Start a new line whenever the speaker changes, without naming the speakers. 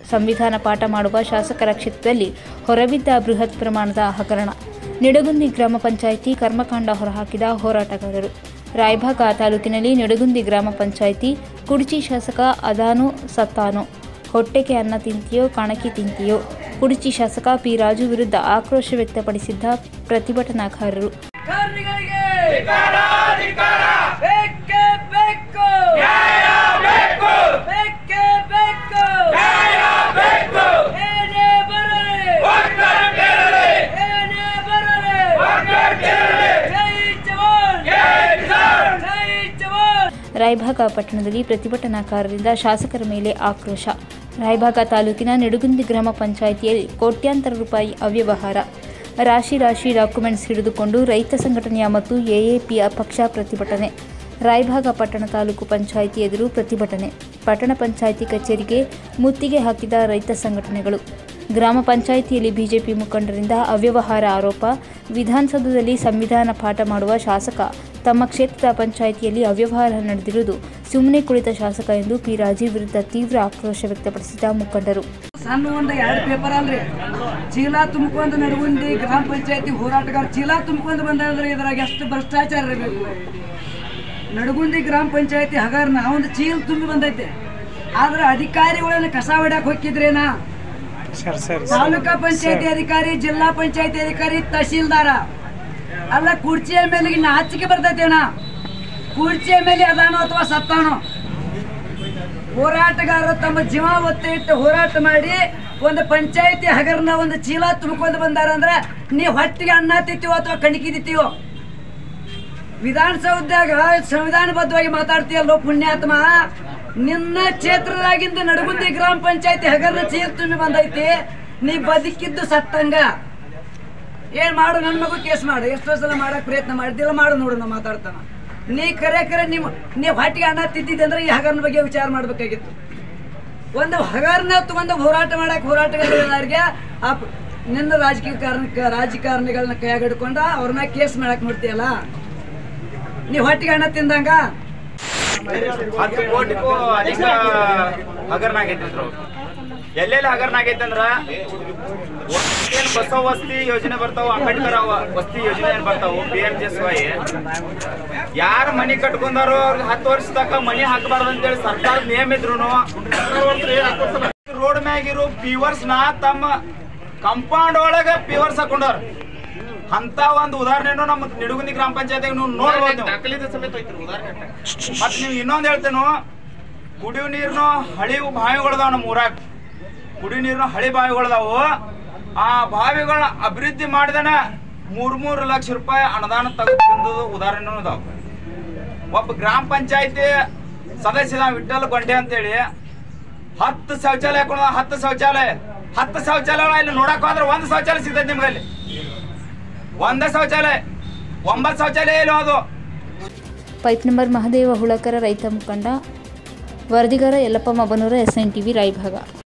ಸಂವಿಧಾನ ಪಾಠ ಮಾಡುವ ಶಾಸಕರ ಕ್ಷೇತ್ರದಲ್ಲಿ ಹೊರಬಿದ್ದ ಬೃಹತ್ ಪ್ರಮಾಣದ ಹಗರಣ ನಿಡಗುಂದಿ ಗ್ರಾಮ ಪಂಚಾಯಿತಿ ಕರ್ಮಕಾಂಡ ಹೊರಹಾಕಿದ ಹೋರಾಟಗಾರರು ರಾಯಭಾಗ ತಾಲೂಕಿನಲ್ಲಿ ನಿಡಗುಂದಿ ಗ್ರಾಮ ಪಂಚಾಯಿತಿ ಕುಡ್ಚಿ ಶಾಸಕ ಅದಾನು ಸತ್ತಾನು ಹೊಟ್ಟೆಗೆ ಅನ್ನ ತಿಂತಿಯೋ ಕಣಕಿ ತಿಂತಿಯೋ ಕುಡ್ಚಿ ಶಾಸಕ ಪಿ ರಾಜು ವಿರುದ್ಧ ಆಕ್ರೋಶ ವ್ಯಕ್ತಪಡಿಸಿದ್ದ ಪ್ರತಿಭಟನಾಕಾರರು
ಕಾರ್ಮಿಕರಿಗೆ ಬೇಕೇ ಬೇಕು ಬೇಕೇ ಬೇಕು ಏನೇ ಬರಲಿ ಏನೇ ಬರಲಿ ಜೈ ಜವಾನ್ ಜೈ ಜವಾನ್
ರಾಯಭಾಗ ಪಟ್ಟಣದಲ್ಲಿ ಪ್ರತಿಭಟನಾಕಾರರಿಂದ ಶಾಸಕರ ಮೇಲೆ ಆಕ್ರೋಶ ರಾಯಭಾಗ ತಾಲೂಕಿನ ನಿಡುಗುಂದಿ ಗ್ರಾಮ ಪಂಚಾಯಿತಿಯಲ್ಲಿ ಕೋಟ್ಯಾಂತರ ರೂಪಾಯಿ ಅವ್ಯವಹಾರ ರಾಶಿ ರಾಶಿ ಡಾಕ್ಯುಮೆಂಟ್ಸ್ ಹಿಡಿದುಕೊಂಡು ರೈತ ಸಂಘಟನೆಯ ಮತ್ತು ಎಎಪಿಯ ಪಕ್ಷ ಪ್ರತಿಭಟನೆ ರಾಯಭಾಗ ಪಟ್ಟಣ ತಾಲೂಕು ಪಂಚಾಯಿತಿ ಎದುರು ಪ್ರತಿಭಟನೆ ಪಟ್ಟಣ ಪಂಚಾಯಿತಿ ಕಚೇರಿಗೆ ಮುತ್ತಿಗೆ ಹಾಕಿದ ರೈತ ಸಂಘಟನೆಗಳು ಗ್ರಾಮ ಪಂಚಾಯಿತಿಯಲ್ಲಿ ಬಿಜೆಪಿ ಮುಖಂಡರಿಂದ ಅವ್ಯವಹಾರ ಆರೋಪ ವಿಧಾನಸೌಧದಲ್ಲಿ ಸಂವಿಧಾನ ಪಾಠ ಮಾಡುವ ಶಾಸಕ ತಮ್ಮ ಕ್ಷೇತ್ರದ ಪಂಚಾಯಿತಿಯಲ್ಲಿ ಅವ್ಯವಹಾರ ನಡೆದಿರುವುದು ಸುಮ್ಮನೆ ಕುಳಿತ ಶಾಸಕ ಎಂದು ಪಿ ರಾಜೀವ್ ವಿರುದ್ಧ ತೀವ್ರ ಆಕ್ರೋಶ ವ್ಯಕ್ತಪಡಿಸಿದ ಮುಖಂಡರು
ಸಣ್ಣ ಒಂದು ಎರಡು ಪೇಪರ್ ಅಲ್ರಿ ಚೀಲ ತುಂಬ್ಕೊಂಡು ನಡ್ಗುಂದಿ ಗ್ರಾಮ ಪಂಚಾಯತಿ ಹೋರಾಟಗಾರ ಚೀಲ ತುಂಬ್ಕೊಂಡು ಬಂದ್ರೆ ಇದ್ರಾಗ ಎಷ್ಟು ಭ್ರಷ್ಟಾಚಾರ ಇರಬೇಕು ನಡಗುಂದಿ ಗ್ರಾಮ ಪಂಚಾಯತಿ ಹಗರ್ನ ಒಂದು ಚೀಲ ತುಂಬಿ ಬಂದೈತೆ ಆದ್ರೆ ಅಧಿಕಾರಿಗಳನ್ನ ಕಸ ಹೊಡ್ಯಾಕ್ ಹೋಗಿದ್ರೇನಾ ತಾಲೂಕಾ ಪಂಚಾಯತಿ ಅಧಿಕಾರಿ ಜಿಲ್ಲಾ ಪಂಚಾಯತಿ ಅಧಿಕಾರಿ ತಹಶೀಲ್ದಾರ ಅಲ್ಲ ಕುರ್ಚಿಯ ಮೇಲೆ ಇನ್ನು ಹಚ್ಚಿಕೆ ಬರ್ತೈತೇನ ಕುರ್ಚಿಯ ಮೇಲೆ ಅದಾನೋ ಅಥವಾ ಸತ್ತಾನೋ ಹೋರಾಟಗಾರರು ತಮ್ಮ ಜೀವ ಒತ್ತೆ ಇಟ್ಟು ಹೋರಾಟ ಮಾಡಿ ಒಂದು ಪಂಚಾಯತಿ ಹಗರ್ನ ಒಂದು ಚೀಲ ತುಂಬಿಕೊಂಡು ಬಂದಾರ ಅಂದ್ರೆ ನೀ ಹೊಟ್ಟಿಗೆ ಅನ್ನ ತಿತ್ತೀವೋ ಅಥವಾ ಕಣಿಕಿ ತಿತ್ತೀವೋ ವಿಧಾನಸೌಧದಾಗ ಸಂವಿಧಾನಬದ್ಧವಾಗಿ ಮಾತಾಡ್ತೀಯಲ್ಲೋ ಪುಣ್ಯಾತ್ಮ ನಿನ್ನ ಕ್ಷೇತ್ರದಾಗಿಂದ ನಡಗುಂದಿ ಗ್ರಾಮ ಪಂಚಾಯತಿ ಹಗರ್ನ ಚೀಲ ತುಂಬಿ ಬಂದೈತಿ ನೀ ಬದುಕಿದ್ದು ಸತ್ತಂಗ ಏನ್ ಮಾಡು ನನ್ನ ಮಗು ಕೇಸ್ ಮಾಡು ಎಷ್ಟೋ ಸಲ ಮಾಡಕ್ ಪ್ರಯತ್ನ ಮಾಡಿದ್ದಿಲ್ಲ ಮಾಡು ನೋಡು ನಾ ಮಾತಾಡ್ತಾನ ನೀ ಕರೆ ಕರೆ ನಿಮ್ಮ ನೀ ಹೊಟ್ಟಿಗೆ ಅನ್ನ ತಿದ್ದಿದ್ದೆ ಅಂದ್ರೆ ಈ ಹಗರನ ಬಗ್ಗೆ ವಿಚಾರ ಮಾಡ್ಬೇಕಾಗಿತ್ತು ಒಂದು ಹಗರನ ತಗೊಂಡು ಹೋರಾಟ ಮಾಡಕ್ ಹೋರಾಟಗಾರರಿಗೆ ಆ ಪ- ನಿನ್ನ ರಾಜಕೀಯ ಕಾರಣ ರಾಜಕಾರಣಿಗಳನ್ನ ಕೈಯಾಗ ಹಿಡ್ಕೊಂಡ ಅವ್ರನ್ನ ಕೇಸ್ ಮಾಡಕ್ ನೋಡ್ತೀಯಲ್ಲ ನೀ ಹೊಟ್ಟಿಗೆ ಅನ್ನ ತಿಂದಂಗ
ಹತ್ತು ಕೋಟಿಗೂ ಅಧಿಕ ಹಗರಣ ಆಗೈತಿದ್ರು ಎಲ್ಲೆಲ್ಲಿ ಹಗರಣ ಆಗೈತೆ ಅಂದ್ರ ಏನ್ ಬಸವ ವಸ್ತಿ ಯೋಜನೆ ಬರ್ತಾವ ಅಂಬೇಡ್ಕರ್ ಅವ ವಸ್ತಿ ಯೋಜನೆ ಏನ್ ಬರ್ತಾವ P M G S Y ಯಾರು ಮನಿ ಕಟ್ಕೊಂಡಾರೋ ಅವ್ರಿಗೆ ಹತ್ತು ವರ್ಷ ತನಕ ಮನಿ ಹಾಕಬಾರ್ದು ಅಂತೇಳಿ ಸರ್ಕಾರದ ನೇಮ ಇದ್ರು ರೋಡ್ ಮ್ಯಾಗಿರೋ ಪೀವರ್ಸ್ ನ ತಮ್ಮ ಕಂಪೌಂಡ್ ಒಳಗ ಪೀವರ್ಸ್ ಹಾಕೊಂಡಾರ ಅಂತ ಒಂದು ಉದಾಹರಣೆನು ನಮ್ಮ ನಿಡುಗುಂದಿ ಗ್ರಾಮ ಪಂಚಾಯತ್ ನೀವು ನೋಡ್ಬೋದು ನೀವು. ಮತ್ ನೀವು ಇನ್ನೊಂದು ಹೇಳ್ತೇನು ಕುಡಿಯೋ ನೀರ್ನು ಹಳಿ ಬಾವಿಗಳದಾವ ನಮ್ಮ ಊರಾಗ ಕುಡಿಯೋ ನೀರ್ನು ಹಳಿ ಬಾವಿಗಳದಾವು ಆ ಬಾವಿಗಳ ಅಭಿವೃದ್ಧಿ ಮಾಡಿದನ ಮೂರ್ ಮೂರು ಲಕ್ಷ ರೂಪಾಯಿ ಅನುದಾನ ತೆಗೆದು ಉದಾಹರಣೆ ಅದಾವ ಒಬ್ಬ ಗ್ರಾಮ ಪಂಚಾಯತಿ ಸದಸ್ಯದ ವಿಠಲ್ ಗೊಂಡೆ ಅಂತೇಳಿ ಹತ್ತು ಶೌಚಾಲಯ ಕೊಡ ಹತ್ತು ಶೌಚಾಲಯ ಹತ್ತು ಶೌಚಾಲಯ ಇಲ್ಲಿ ನೋಡಕ್ ಹೋದ್ರೆ ಒಂದು ಶೌಚಾಲಯ ಸಿಗ್ತೈತೆ ನಿಮ್ಗೆ ಅಲ್ಲಿ ಒಂದೇ ಶೌಚಾಲಯ ಒಂಬತ್ತು ಶೌಚಾಲಯ ಇಲ್ಲ ಅದು
ಪೈಪ್ ನಂಬರ್ ಮಹದೇವ ಹುಳಕರ ರೈತ ಮುಖಂಡ ವರದಿಗಾರ ಯಲ್ಲಪ್ಪ ಮಬನೂರ ಎಸ್ ಎನ್ ಟಿವಿ ರಾಯಭಾಗ